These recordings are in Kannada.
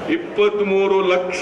ಇಪ್ಪತ್ಮೂರು ಲಕ್ಷ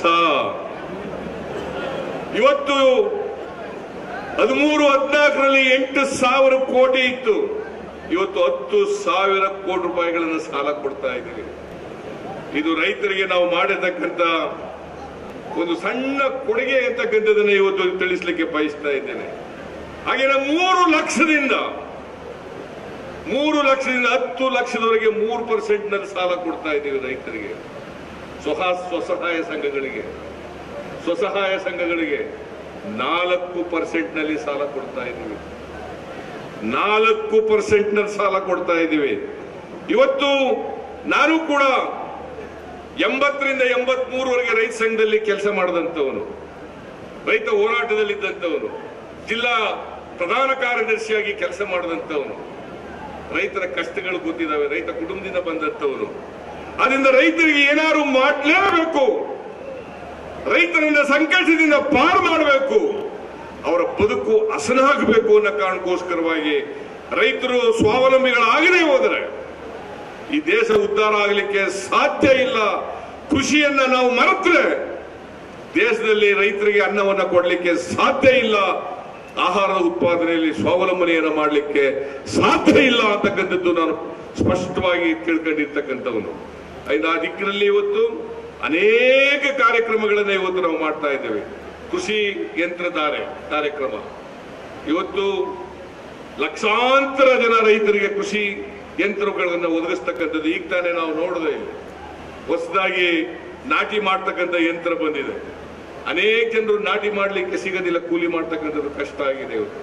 ಇವತ್ತು ಹದಿಮೂರು ಹದಿನಾಲ್ಕರಲ್ಲಿ ಎಂಟು ಸಾವಿರ ಕೋಟಿ ಇತ್ತು ಇವತ್ತು ಹತ್ತು ಸಾವಿರ ಕೋಟಿ ರೂಪಾಯಿಗಳನ್ನು ಸಾಲ ಕೊಡ್ತಾ ಇದ್ದೀವಿ ಇದು ರೈತರಿಗೆ ನಾವು ಮಾಡಿರ್ತಕ್ಕಂಥ ಒಂದು ಸಣ್ಣ ಕೊಡುಗೆ ಅಂತಕ್ಕಂಥದ್ದನ್ನ ಇವತ್ತು ತಿಳಿಸ್ಲಿಕ್ಕೆ ಬಯಸ್ತಾ ಇದ್ದೇನೆ ಹಾಗೆ ಮೂರು ಲಕ್ಷದಿಂದ ಮೂರು ಲಕ್ಷದಿಂದ ಹತ್ತು ಲಕ್ಷದವರೆಗೆ ಮೂರು ಪರ್ಸೆಂಟ್ ನಲ್ಲಿ ಸಾಲ ಕೊಡ್ತಾ ಇದ್ದೀವಿ ರೈತರಿಗೆ ಸ್ವಹ ಸ್ವಸಹಾಯ ಸಂಘಗಳಿಗೆ ಸ್ವಸಹಾಯ ಸಂಘಗಳಿಗೆ ನಾಲ್ಕು ಪರ್ಸೆಂಟ್ ನಲ್ಲಿ ಸಾಲ ಕೊಡ್ತಾ ಇದ್ದೀವಿ ನಾಲ್ಕು ಪರ್ಸೆಂಟ್ ನಲ್ಲಿ ಸಾಲ ಕೊಡ್ತಾ ಇದ್ದೀವಿ ಇವತ್ತು ನಾನು ಕೂಡ ಎಂಬತ್ತರಿಂದ ಎಂಬತ್ ಮೂರವರೆಗೆ ರೈತ ಸಂಘದಲ್ಲಿ ಕೆಲಸ ಮಾಡಿದಂಥವನು ರೈತ ಹೋರಾಟದಲ್ಲಿದ್ದಂಥವನು ಜಿಲ್ಲಾ ಪ್ರಧಾನ ಕಾರ್ಯದರ್ಶಿಯಾಗಿ ಕೆಲಸ ಮಾಡಿದಂಥವನು ರೈತರ ಕಷ್ಟಗಳು ಗೊತ್ತಿದ್ದಾವೆ ರೈತ ಕುಟುಂಬದಿಂದ ಬಂದಂಥವನು ಅದರಿಂದ ರೈತರಿಗೆ ಏನಾದ್ರು ಮಾಡಲೇಬೇಕು ರೈತರನ್ನ ಸಂಕಷ್ಟದಿಂದ ಪಾರು ಮಾಡಬೇಕು ಅವರ ಬದುಕು ಹಸನಾಗಬೇಕು ಅನ್ನೋ ಕಾರಣಕ್ಕೋಸ್ಕರವಾಗಿ ರೈತರು ಸ್ವಾವಲಂಬಿಗಳಾಗದೇ ಹೋದರೆ ಈ ದೇಶ ಉದ್ಧಾರ ಆಗಲಿಕ್ಕೆ ಸಾಧ್ಯ ಇಲ್ಲ ಕೃಷಿಯನ್ನ ನಾವು ಮರೆತರೆ ದೇಶದಲ್ಲಿ ರೈತರಿಗೆ ಅನ್ನವನ್ನ ಕೊಡಲಿಕ್ಕೆ ಸಾಧ್ಯ ಇಲ್ಲ ಆಹಾರದ ಉತ್ಪಾದನೆಯಲ್ಲಿ ಸ್ವಾವಲಂಬನೆಯನ್ನ ಮಾಡಲಿಕ್ಕೆ ಸಾಧ್ಯ ಇಲ್ಲ ಅಂತಕ್ಕಂಥದ್ದು ನಾನು ಸ್ಪಷ್ಟವಾಗಿ ತಿಳ್ಕೊಂಡಿರ್ತಕ್ಕಂಥವನು ಐದು ಆ ದಿಕ್ಕಿನಲ್ಲಿ ಇವತ್ತು ಅನೇಕ ಕಾರ್ಯಕ್ರಮಗಳನ್ನ ಇವತ್ತು ನಾವು ಮಾಡ್ತಾ ಇದ್ದೇವೆ ಕೃಷಿ ಯಂತ್ರಧಾರೆ ಕಾರ್ಯಕ್ರಮ ಇವತ್ತು ಲಕ್ಷಾಂತರ ಜನ ರೈತರಿಗೆ ಕೃಷಿ ಯಂತ್ರಗಳನ್ನು ಒದಗಿಸ್ತಕ್ಕಂಥದ್ದು ಈಗ ತಾನೇ ನಾವು ನೋಡಿದೆ ಇಲ್ಲಿ ಹೊಸದಾಗಿ ನಾಟಿ ಮಾಡ್ತಕ್ಕಂಥ ಯಂತ್ರ ಬಂದಿದೆ ಅನೇಕ ಜನರು ನಾಟಿ ಮಾಡಲಿಕ್ಕೆ ಸಿಗೋದಿಲ್ಲ ಕೂಲಿ ಮಾಡ್ತಕ್ಕಂಥದ್ದು ಕಷ್ಟ ಆಗಿದೆ ಇವತ್ತು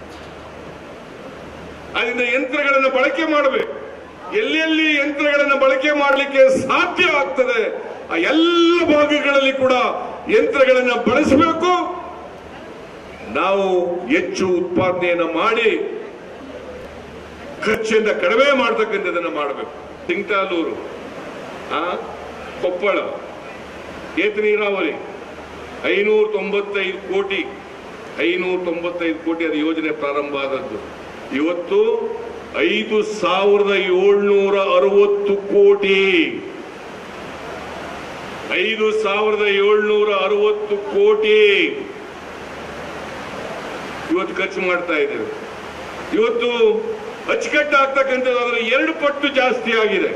ಅದರಿಂದ ಯಂತ್ರಗಳನ್ನು ಬಳಕೆ ಮಾಡಬೇಕು ಎಲ್ಲೆಲ್ಲಿ ಯಂತ್ರಗಳನ್ನು ಬಳಕೆ ಮಾಡಲಿಕ್ಕೆ ಸಾಧ್ಯ ಆಗ್ತದೆ ಆ ಎಲ್ಲ ಭಾಗಗಳಲ್ಲಿ ಕೂಡ ಯಂತ್ರಗಳನ್ನು ಬಳಸಬೇಕು ನಾವು ಹೆಚ್ಚು ಉತ್ಪಾದನೆಯನ್ನ ಮಾಡಿ ಖರ್ಚನ್ನ ಕಡಿಮೆ ಮಾಡ್ತಕ್ಕಂಥದ್ದನ್ನ ಮಾಡಬೇಕು ತಿಂಟಾಲೂರು ಆ ಕೊಪ್ಪಳ ಏತ ನೀರಾವರಿ ಐನೂರ ತೊಂಬತ್ತೈದು ಕೋಟಿ ಐನೂರ ತೊಂಬತ್ತೈದು ಕೋಟಿ ಅದು ಯೋಜನೆ ಪ್ರಾರಂಭ ಆದದ್ದು ಇವತ್ತು ಐದು ಸಾವಿರದ ಏಳ್ನೂರ ಅರವತ್ತು ಕೋಟಿ ಐದು ಸಾವಿರದ ಏಳ್ನೂರ ಅರವತ್ತು ಕೋಟಿ ಇವತ್ತು ಖರ್ಚು ಮಾಡ್ತಾ ಇದ್ದೇವೆ ಇವತ್ತು ಅಚ್ಚುಕಟ್ಟು ಆಗ್ತಕ್ಕಂಥದ್ದು ಅದರ ಎರಡು ಪಟ್ಟು ಜಾಸ್ತಿ ಆಗಿದೆ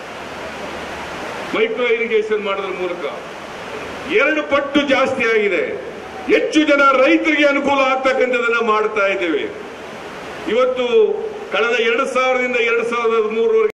ಮೈಕ್ರೋ ಇರಿಗೇಷನ್ ಮಾಡೋದ್ರ ಮೂಲಕ ಎರಡು ಪಟ್ಟು ಜಾಸ್ತಿ ಆಗಿದೆ ಹೆಚ್ಚು ಜನ ರೈತರಿಗೆ ಅನುಕೂಲ ಆಗ್ತಕ್ಕಂಥದನ್ನ ಮಾಡ್ತಾ ಇದ್ದೇವೆ ಇವತ್ತು ಕಳೆದ ಎರಡು ಸಾವಿರದಿಂದ ಎರಡು ಸಾವಿರದ ಮೂರವರೆಗೆ